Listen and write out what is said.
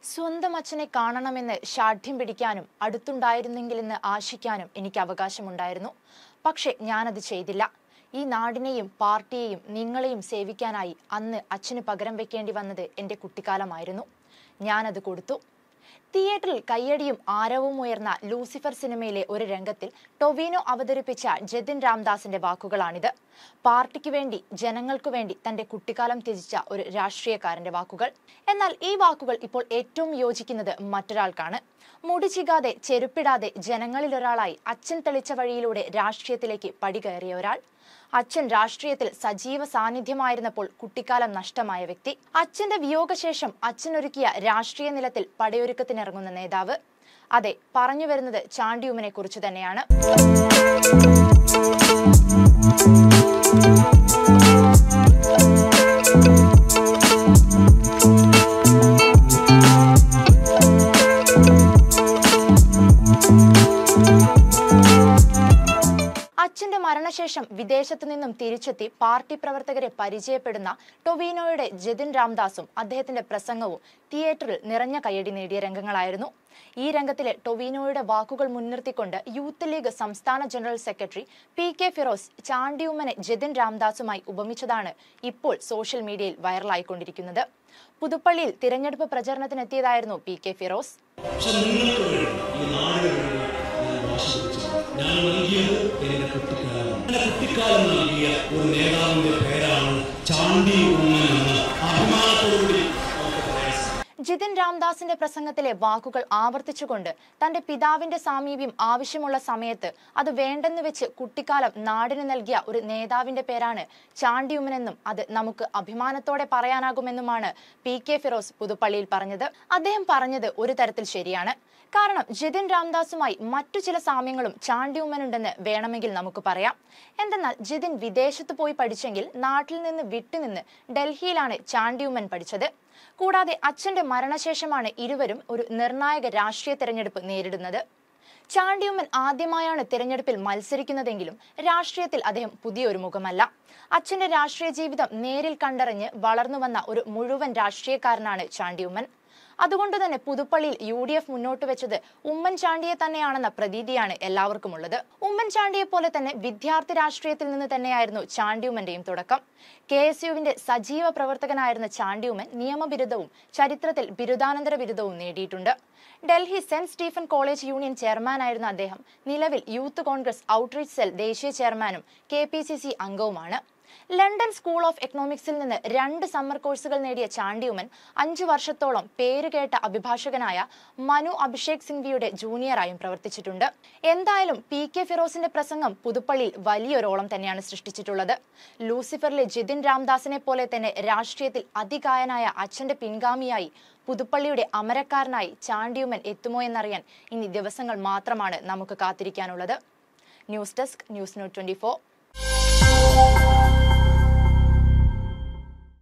സ്വന്തം അച്ഛനെ കാണണമെന്ന് ശാഠ്യം പിടിക്കാനും അടുത്തുണ്ടായിരുന്നെങ്കിലെന്ന് ആശിക്കാനും എനിക്ക് അവകാശമുണ്ടായിരുന്നു പക്ഷെ ഞാനത് ചെയ്തില്ല ഈ നാടിനെയും പാർട്ടിയെയും നിങ്ങളെയും സേവിക്കാനായി അന്ന് അച്ഛന് പകരം വെക്കേണ്ടി വന്നത് എൻ്റെ കുട്ടിക്കാലമായിരുന്നു ഞാനത് കൊടുത്തു തിയേറ്ററിൽ കയ്യടിയും ആരവവും ഉയർന്ന ലൂസിഫർ സിനിമയിലെ ഒരു രംഗത്തിൽ ടൊവിനോ അവതരിപ്പിച്ച ജതിൻ രാംദാസിന്റെ വാക്കുകളാണിത് പാർട്ടിക്ക് വേണ്ടി ജനങ്ങൾക്കു വേണ്ടി തന്റെ കുട്ടിക്കാലം ത്യജിച്ച ഒരു രാഷ്ട്രീയക്കാരന്റെ വാക്കുകൾ എന്നാൽ ഈ വാക്കുകൾ ഇപ്പോൾ ഏറ്റവും യോജിക്കുന്നത് മറ്റൊരാൾക്കാണ് മുടി ചികാതെ ചെരുപ്പിടാതെ ജനങ്ങളിൽ ഒരാളായി അച്ഛൻ തെളിച്ച വഴിയിലൂടെ രാഷ്ട്രീയത്തിലേക്ക് പടികയറിയ ഒരാൾ അച്ഛൻ രാഷ്ട്രീയത്തിൽ സജീവ സാന്നിധ്യമായിരുന്നപ്പോൾ കുട്ടിക്കാലം നഷ്ടമായ വ്യക്തി അച്ഛന്റെ വിയോഗശേഷം അച്ഛനൊരുക്കിയ രാഷ്ട്രീയ നിലത്തിൽ പടയൊരുക്കത്തിനിറങ്ങുന്ന നേതാവ് അതെ പറഞ്ഞു വരുന്നത് ചാണ്ടിയുമ്മനെ കുറിച്ച് തന്നെയാണ് അച്ഛന്റെ മരണശേഷം വിദേശത്തു നിന്നും തിരിച്ചെത്തി പാർട്ടി പ്രവർത്തകരെ പരിചയപ്പെടുന്ന ടൊവീനോയുടെ ജതിൻ രാംദാസും അദ്ദേഹത്തിന്റെ പ്രസംഗവും തിയേറ്ററിൽ നിറഞ്ഞ കയ്യടി നേടിയ രംഗങ്ങളായിരുന്നു ഈ രംഗത്തിലെ ടൊവീനോയുടെ വാക്കുകൾ മുൻനിർത്തിക്കൊണ്ട് യൂത്ത് ലീഗ് സംസ്ഥാന general secretary P K Firoz ചാണ്ടിയുമ്മനെ ജതിൻ രാംദാസുമായി ഉപമിച്ചതാണ് ഇപ്പോൾ സോഷ്യൽ മീഡിയയിൽ വൈറലായിക്കൊണ്ടിരിക്കുന്നത് പുതുപ്പള്ളിയിൽ തിരഞ്ഞെടുപ്പ് പ്രചരണത്തിനെത്തിയതായിരുന്നു പി കെ ഫിറോസ് പക്ഷെ നിങ്ങൾക്ക് വേണ്ടി ഈ നാടിന് വേണ്ടി ഞാൻ വാശി പിടിച്ചു ഞാൻ നൽകിയത് എന്റെ കുട്ടിക്കാലം എന്റെ കുട്ടിക്കാലം നൽകിയ ഒരു നേതാവിന്റെ പേരാണ് ചാണ്ടി ഉമ്മൻ എന്ന് അഭിമാനത്തോടുകൂടി നമുക്ക് പറയാൻ സാധിക്കും. ജിതിൻ രാംദാസിന്റെ പ്രസംഗത്തിലെ വാക്കുകൾ ആവർത്തിച്ചുകൊണ്ട് തന്റെ പിതാവിന്റെ സാമീപ്യം ആവശ്യമുള്ള സമയത്ത് അത് വേണ്ടെന്ന് വെച്ച് കുട്ടിക്കാലം നാടിന് നൽകിയ ഒരു നേതാവിന്റെ പേരാണ് ചാണ്ടിയുമ്മനെന്നും അത് നമുക്ക് അഭിമാനത്തോടെ പറയാനാകുമെന്നുമാണ് പി കെ ഫിറോസ് പുതുപ്പള്ളിയിൽ പറഞ്ഞത് അദ്ദേഹം പറഞ്ഞത് ഒരു തരത്തിൽ ശരിയാണ് കാരണം ജിതിൻ രാംദാസുമായി മറ്റു ചില സാമ്യങ്ങളും ചാണ്ടിയുമ്മനുണ്ടെന്ന് വേണമെങ്കിൽ നമുക്ക് പറയാം എന്തെന്നാൽ ജിതിൻ വിദേശത്ത് പോയി പഠിച്ചെങ്കിൽ നാട്ടിൽ നിന്ന് വിട്ടുനിന്ന് ഡൽഹിയിലാണ് ചാണ്ടിയുമ്മൻ പഠിച്ചത് കൂടാതെ അച്ഛന്റെ മരണശേഷമാണ് ഇരുവരും ഒരു നിർണായക രാഷ്ട്രീയ തെരഞ്ഞെടുപ്പ് നേരിടുന്നത് ചാണ്ടിയുമ്മൻ ആദ്യമായാണ് തിരഞ്ഞെടുപ്പിൽ മത്സരിക്കുന്നതെങ്കിലും രാഷ്ട്രീയത്തിൽ അദ്ദേഹം പുതിയൊരു മുഖമല്ല അച്ഛന്റെ രാഷ്ട്രീയ ജീവിതം നേരിൽ കണ്ടറിഞ്ഞ് വളർന്നു വന്ന ഒരു മുഴുവൻ രാഷ്ട്രീയക്കാരനാണ് ചാണ്ടിയുമ്മൻ അതുകൊണ്ട് തന്നെ പുതുപ്പള്ളിയിൽ യു ഡി എഫ് മുന്നോട്ട് വെച്ചത് ഉമ്മൻചാണ്ടിയെ തന്നെയാണെന്ന പ്രതീതിയാണ് എല്ലാവർക്കും ഉള്ളത് ഉമ്മൻചാണ്ടിയെ പോലെ തന്നെ വിദ്യാർത്ഥി രാഷ്ട്രീയത്തിൽ നിന്ന് തന്നെയായിരുന്നു ചാണ്ടിയുമ്മന്റെയും തുടക്കം കെ എസ് യുവിന്റെ സജീവ പ്രവർത്തകനായിരുന്ന ചാണ്ടിയുമ്മൻ നിയമബിരുദവും ചരിത്രത്തിൽ ബിരുദാനന്തര ബിരുദവും നേടിയിട്ടുണ്ട് Delhi saint Stephen college union ചെയർമാനായിരുന്ന അദ്ദേഹം നിലവിൽ യൂത്ത് കോൺഗ്രസ് ഔട്ട്റീച്ച് സെൽ ദേശീയ ചെയർമാനും കെ പി സി സി അംഗവുമാണ് ലണ്ടൻ സ്കൂൾ ഓഫ് എക്കണോമിക്സിൽ നിന്ന് രണ്ട് സമ്മർ കോഴ്സുകൾ നേടിയ ചാണ്ടിയുമൻ അഞ്ചു വർഷത്തോളം പേരുകേട്ട അഭിഭാഷകനായ മനു അഭിഷേക് സിംഗ്വിയുടെ ജൂനിയറായും പ്രവർത്തിച്ചിട്ടുണ്ട് എന്തായാലും പി കെ ഫിറോസിന്റെ പ്രസംഗം പുതുപ്പള്ളിയിൽ വലിയൊരോളം തന്നെയാണ് സൃഷ്ടിച്ചിട്ടുള്ളത് ലൂസിഫറിലെ ജിതിൻ രാംദാസിനെ പോലെ തന്നെ രാഷ്ട്രീയത്തിൽ അതികായനായ അച്ഛന്റെ പിൻഗാമിയായി പുതുപ്പള്ളിയുടെ അമരക്കാരനായി ചാണ്ടിയുമൻ എത്തുമോ എന്നറിയാൻ ഇനി ദിവസങ്ങൾ മാത്രമാണ് നമുക്ക് കാത്തിരിക്കാനുള്ളത് news desk news note twenty